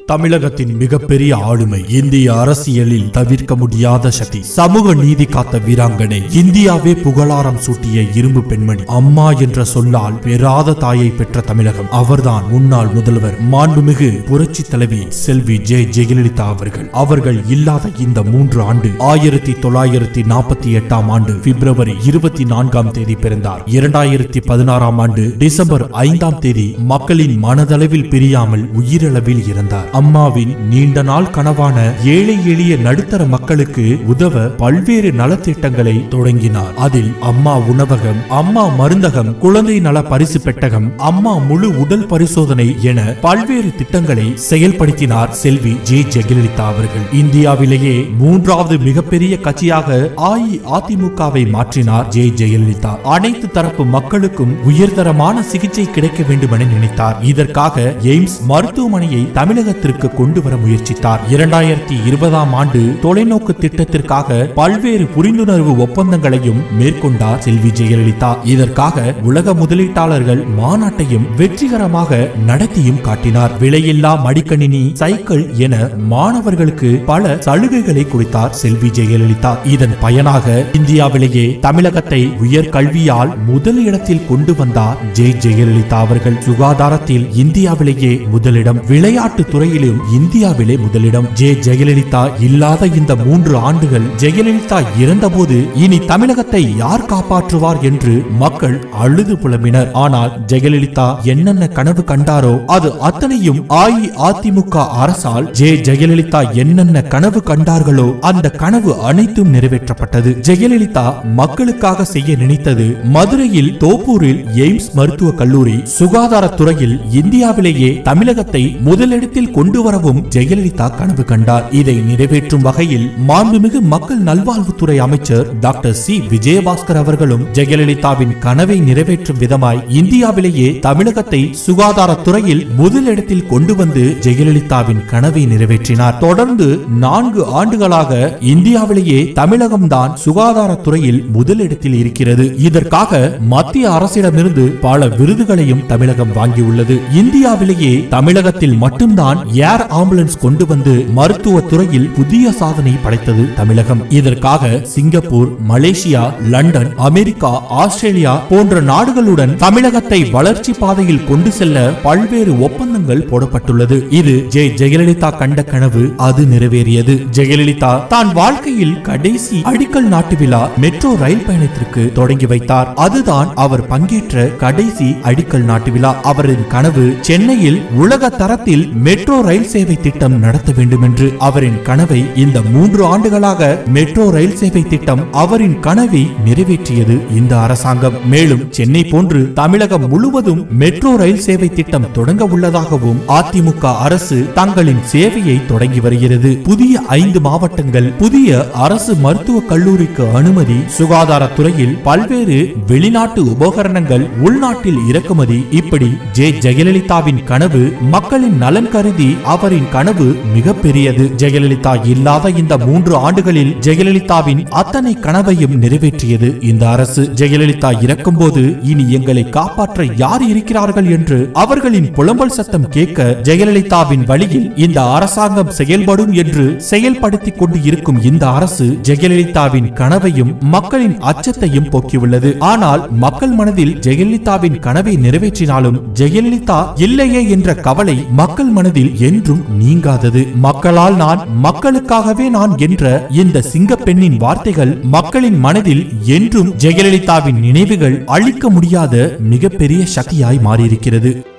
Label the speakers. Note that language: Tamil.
Speaker 1: தமிழகத்தின் மிகப்பெரிய ஆளுமை இந்திய அரசியலில் தவிர்க்க முடியாத சக்தி சமூக நீதி காத்த வீராங்கனை இந்தியாவே புகழாரம் சூட்டிய இரும்பு பெண்மணி அம்மா என்ற சொல்லால் பெறாத தாயை பெற்ற தமிழகம் அவர்தான் முன்னாள் முதல்வர் மாண்புமிகு புரட்சி தலைவி செல்வி ஜெ ஜெயலலிதா அவர்கள் அவர்கள் இல்லாத இந்த மூன்று ஆண்டு ஆயிரத்தி தொள்ளாயிரத்தி நாற்பத்தி எட்டாம் ஆண்டு பிப்ரவரி இருபத்தி நான்காம் தேதி பிறந்தார் இரண்டாயிரத்தி பதினாறாம் ஆண்டு டிசம்பர் ஐந்தாம் தேதி மக்களின் மனதளவில் பிரியாமல் உயிரளவில் இறந்தார் அம்மாவின் நீண்ட நாள் கனவான ஏழை எளிய நடுத்தர மக்களுக்கு உதவ பல்வேறு நலத்திட்டங்களை தொடங்கினார் அதில் அம்மா உணவகம் அம்மா மருந்தகம் குழந்தை நல பரிசு பெட்டகம் அம்மா முழு உடல் பரிசோதனை என பல்வேறு திட்டங்களை செயல்படுத்தினார் செல்வி ஜே ஜெயலலிதா அவர்கள் இந்தியாவிலேயே மூன்றாவது மிகப்பெரிய கட்சியாக அஇஅதிமுகவை மாற்றினார் ஜே ஜெயலலிதா அனைத்து தரப்பு மக்களுக்கும் உயர்தரமான சிகிச்சை கிடைக்க வேண்டுமென நினைத்தார் இதற்காக எய்ம்ஸ் மருத்துவமனையை தமிழகத்திற்கு கொண்டு வர முயற்சித்தார் இரண்டாயிரத்தி இருபதாம் ஆண்டு தொலைநோக்கு திட்டத்திற்காக பல்வேறு புரிந்துணர்வு ஒப்பந்தங்களையும் மேற்கொண்டார் செல்வி ஜெயலலிதா இதற்காக உலக முதலீட்டாளர்கள் மாநாட்டையும் வெற்றிகரமாக நடத்தியும் காட்டினார் விலையில்லா மடிக்கணினி சைக்கிள் என மாணவர்களுக்கு பல சலுகைகளை கொடுத்தார் செல்வி ஜெயலலிதா இதன் பயனாக இந்தியாவிலேயே தமிழகத்தை உயர் கல்வியால் முதல் இடத்தில் கொண்டு வந்தார் ஜெ ஜெயலலிதா அவர்கள் சுகாதாரத்தில் இந்தியாவிலேயே முதலிடம் விளையாட்டு துறையிலும் இந்தியாவிலே முதலிடம் ஜே ஜெயலலிதா இல்லாத இந்த மூன்று ஆண்டுகள் ஜெயலலிதா இறந்தபோது இனி தமிழகத்தை யார் காப்பாற்றுவார் என்று மக்கள் அழுது புலம்பினர் ஆனால் ஜெயலலிதா என்னென்ன கனவு கண்டாரோ அது அத்தனையும் அஇஅதிமுக அரசால் ஜே ஜெயலலிதா என்னென்ன கனவு கண்டார்களோ அந்த கனவு அனைத்தும் நிறைவேற்றப்பட்டது ஜெயலலிதா மக்களுக்காக செய்ய நினைத்தது மதுரையில் தோப்பூரில் எய்ம்ஸ் மருத்துவ கல்லூரி சுகாதாரத்துறையில் இந்தியாவிலேயே தமிழகத்தை முதலிடத்தில் கொண்டு வரவும் ஜெயலலிதா கனவு கண்டார் இதை நிறைவேற்றும் வகையில் மாண்புமிகு மக்கள் நல்வாழ்வுத்துறை அமைச்சர் டாக்டர் சி விஜயபாஸ்கர் அவர்களும் ஜெயலலிதாவின் கனவை நிறைவேற்றும் விதமாய் இந்தியாவிலேயே தமிழகத்தை சுகாதாரத்துறையில் முதலிடத்தில் கொண்டு வந்து ஜெயலலிதாவின் கனவை நிறைவேற்றினார் தொடர்ந்து நான்கு ஆண்டுகளாக இந்தியாவிலேயே தமிழகம்தான் சுகாதாரத்துறையில் முதலிடத்தில் இருக்கிறது இதற்காக மத்திய அரசிடமிருந்து பல விருதுகளையும் தமிழகம் வாங்கியுள்ளது இந்தியாவிலேயே தமிழகத்தில் மட்டும்தான் ஏர் ஆம்புலன்ஸ் கொண்டு வந்து மருத்துவ துறையில் புதிய சாதனை படைத்தது தமிழகம் இதற்காக Singapore Malaysia London America Australia போன்ற நாடுகளுடன் தமிழகத்தை வளர்ச்சி பாதையில் கொண்டு செல்ல பல்வேறு ஒப்பந்தங்கள் போடப்பட்டுள்ளது இது ஜெ ஜெயலலிதா கண்ட கனவு அது நிறைவேறியது ஜெயலலிதா தான் வாழ்க்கையில் கடைசி அடிக்கல் நாட்டு விழா மெட்ரோ ரயில் பயணத்திற்கு தொடங்கி வைத்தார் அதுதான் அவர் பங்கேற்ற கடைசி அடிக்கல் நாட்டு விழா அவரின் கனவு சென்னையில் உலக தரத்தில் மெட்ரோ ரயில் சேவை திட்டம் நடத்த வேண்டும் என்று அவரின் கனவை இந்த மூன்று ஆண்டுகளாக மெட்ரோ ரயில் சேவை திட்டம் அவரின் கனவை நிறைவேற்றியது இந்த அரசாங்கம் மேலும் சென்னை போன்று தமிழகம் முழுவதும் மெட்ரோ ரயில் சேவை திட்டம் தொடங்க உள்ளதாகவும் அதிமுக அரசு தங்களின் சேவையை தொடங்கி வருகிறது புதிய ஐந்து மாவட்டங்கள் புதிய அரசு மருத்துவக் கல்லூரிக்கு அனுமதி சுகாதாரத்துறையில் பல்வேறு வெளிநாட்டு உபகரணங்கள் உள்நாட்டில் இறக்குமதி இப்படி ஜே ஜெயலலிதாவின் கனவு மக்களின் நலன் கருதி அவரின் கனவு மிக பெரியது ஜெயலலிதா இல்லாத இந்த மூன்று ஆண்டுகளில் ஜெயலலிதாவின் அத்தனை கனவையும் நிறைவேற்றியது இந்த அரசு ஜெயலலிதா இறக்கும்போது இனி எங்களை காப்பாற்ற யார் இருக்கிறார்கள் என்று அவர்களின் புலம்பல் சத்தம் கேட்க ஜெயலலிதாவின் வழியில் இந்த அரசாங்கம் செயல்படும் என்று செயல்படுத்திக் கொண்டு இருக்கும் இந்த அரசு ஜெயலலிதாவின் கனவையும் மக்களின் அச்சத்தையும் போக்கியுள்ளது ஆனால் மக்கள் மனதில் ஜெயலலிதாவின் கனவை நிறைவேற்றினாலும் ஜெயலலிதா இல்லையே என்ற கவலை மக்கள் மனதில் என்றும் நீங்காதது மக்களால் நான் மக்களுக்காகவே நான் என்ற இந்த சிங்க பெண்ணின் வார்த்தைகள் மக்களின் மனதில் என்றும் ஜெயலலிதாவின் நினைவுகள் அழிக்க முடியாத மிகப்பெரிய சக்தியாய் மாறியிருக்கிறது